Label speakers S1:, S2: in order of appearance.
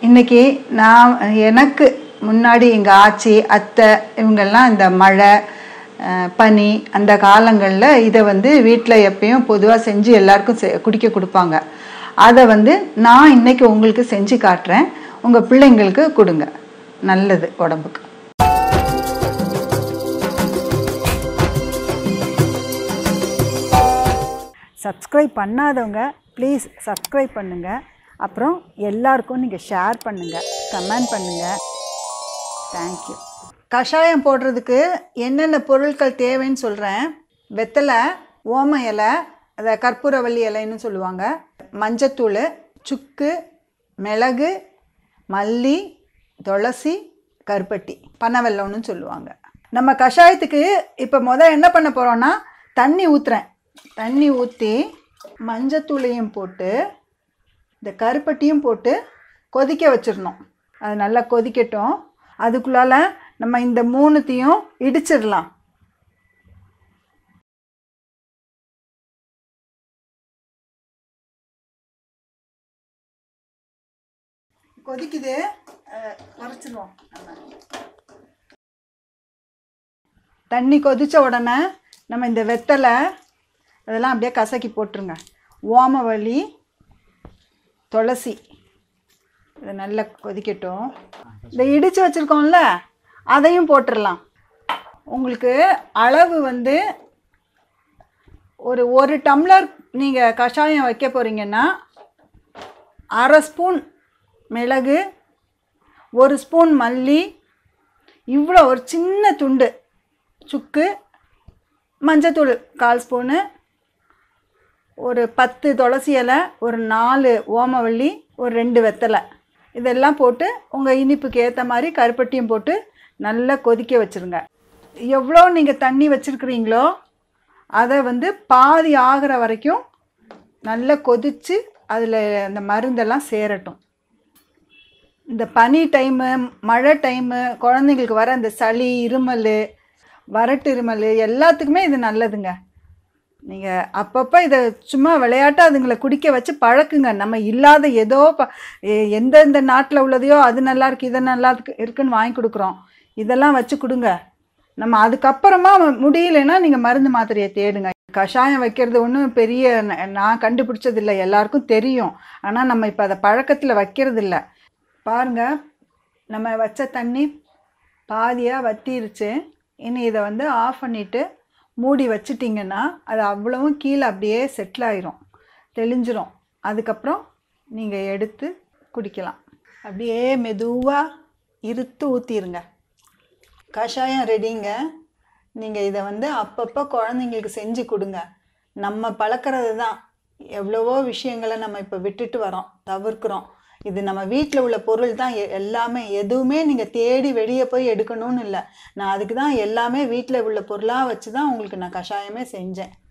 S1: இன்னைக்கு நான் எனக்கு முன்னாடி எங்கள் ஆச்சி அத்தை இவங்கெல்லாம் இந்த மழை அஹ், பனி அந்த காலங்களில் இதை வந்து வீட்டில் எப்பயும் பொதுவாக செஞ்சு எல்லாருக்கும் செ குடிக்க கொடுப்பாங்க அதை வந்து நான் இன்னைக்கு உங்களுக்கு செஞ்சு காட்டுறேன் உங்கள் பிள்ளைங்களுக்கு கொடுங்க நல்லது உடம்புக்கு சப்ஸ்கிரைப் பண்ணாதவங்க ப்ளீஸ் சப்ஸ்கிரைப் பண்ணுங்கள் அப்புறம் எல்லாருக்கும் நீங்கள் ஷேர் பண்ணுங்கள் கமெண்ட் பண்ணுங்கள் தேங்க்யூ கஷாயம் போடுறதுக்கு என்னென்ன பொருட்கள் தேவைன்னு சொல்கிறேன் வெத்தலை ஓம இலை அதை கற்பூரவள்ளி இலைன்னு சொல்லுவாங்க மஞ்சத்தூள் சுக்கு மிளகு மல்லி துளசி கருப்பட்டி பனவெல்லம்னு சொல்லுவாங்க நம்ம கஷாயத்துக்கு இப்போ முத என்ன பண்ண போகிறோன்னா தண்ணி ஊற்றுறேன் தண்ணி ஊற்றி மஞ்சத்தூளையும் போட்டு இந்த கருப்பட்டியும் போட்டு கொதிக்க வச்சிடணும் அது நல்லா கொதிக்கட்டும் அதுக்குள்ளால நம்ம இந்த மூணுத்தையும் இடிச்சிடலாம் கொதிக்குது குறைச்சிடுவோம் தண்ணி கொதிச்ச உடனே நம்ம இந்த வெத்தலை அதெல்லாம் அப்படியே கசக்கி போட்டுருங்க ஓமவள்ளி துளசி இது நல்லா கொதிக்கட்டும் இந்த இடித்து வச்சுருக்கோம்ல அதையும் போட்டுடலாம் உங்களுக்கு அளவு வந்து ஒரு ஒரு டம்ளர் நீங்கள் கஷாயம் வைக்க போகிறீங்கன்னா அரை ஸ்பூன் மிளகு ஒரு ஸ்பூன் மல்லி இவ்வளோ ஒரு சின்ன துண்டு சுக்கு மஞ்சத்தூள் கால் ஸ்பூனு ஒரு பத்து துளசி இலை ஒரு நாலு ஓமவள்ளி ஒரு ரெண்டு வெத்தலை இதெல்லாம் போட்டு உங்கள் இனிப்புக்கு ஏற்ற மாதிரி கருப்பட்டியும் போட்டு நல்லா கொதிக்க வச்சுருங்க எவ்வளோ நீங்கள் தண்ணி வச்சுருக்கிறீங்களோ அதை வந்து பாதி ஆகிற வரைக்கும் நல்லா கொதித்து அதில் அந்த மருந்தெல்லாம் சேரட்டும் இந்த பனி டைமு மழை டைமு குழந்தைங்களுக்கு வர அந்த சளி இருமல் வறட்டு இருமல் எல்லாத்துக்குமே இது நல்லதுங்க நீங்கள் அப்பப்போ இதை சும்மா விளையாட்டாக அதுங்களை குடிக்க வச்சு பழக்குங்க நம்ம இல்லாத ஏதோ ப எ- எந்தெந்த நாட்டில் உள்ளதையோ அது நல்லா இருக்கு இது நல்லா இருக்கு இருக்குன்னு வாங்கி கொடுக்குறோம் இதெல்லாம் வச்சு கொடுங்க நம்ம அதுக்கப்புறமா முடியலைன்னா நீங்கள் மருந்து மாத்திரையை தேடுங்க கஷாயம் வைக்கிறது ஒன்றும் பெரிய ந- நான் கண்டுபிடிச்சது இல்லை எல்லாருக்கும் தெரியும் ஆனால் நம்ம இப்போ அதை பழக்கத்தில் வைக்கிறது இல்லை பாருங்க நம்ம வச்ச தண்ணி பாதியாக வத்திருச்சு இனி இதை வந்து ஆஃப் பண்ணிவிட்டு மூடி வச்சிட்டிங்கன்னா அது அவ்வளவும் கீழே அப்படியே செட்டில் ஆயிரும் தெளிஞ்சிரும் அதுக்கப்புறம் நீங்கள் எடுத்து குடிக்கலாம் அப்படியே மெதுவாக இருத்து ஊற்றிருங்க கஷாயம் ரெடிங்க நீங்கள் இதை வந்து அப்பப்போ குழந்தைங்களுக்கு செஞ்சு கொடுங்க நம்ம பழக்கிறது தான் எவ்வளவோ விஷயங்களை நம்ம இப்போ விட்டுட்டு வரோம் தவிர்க்கிறோம் இது நம்ம வீட்டில் உள்ள பொருள் தான் எ- எல்லாமே எதுவுமே நீங்கள் தேடி வெளியே போய் எடுக்கணும்னு இல்லை நான் அதுக்கு தான் எல்லாமே வீட்டில் உள்ள பொருளாக வச்சு தான் உங்களுக்கு நான் கஷாயமே செஞ்சேன்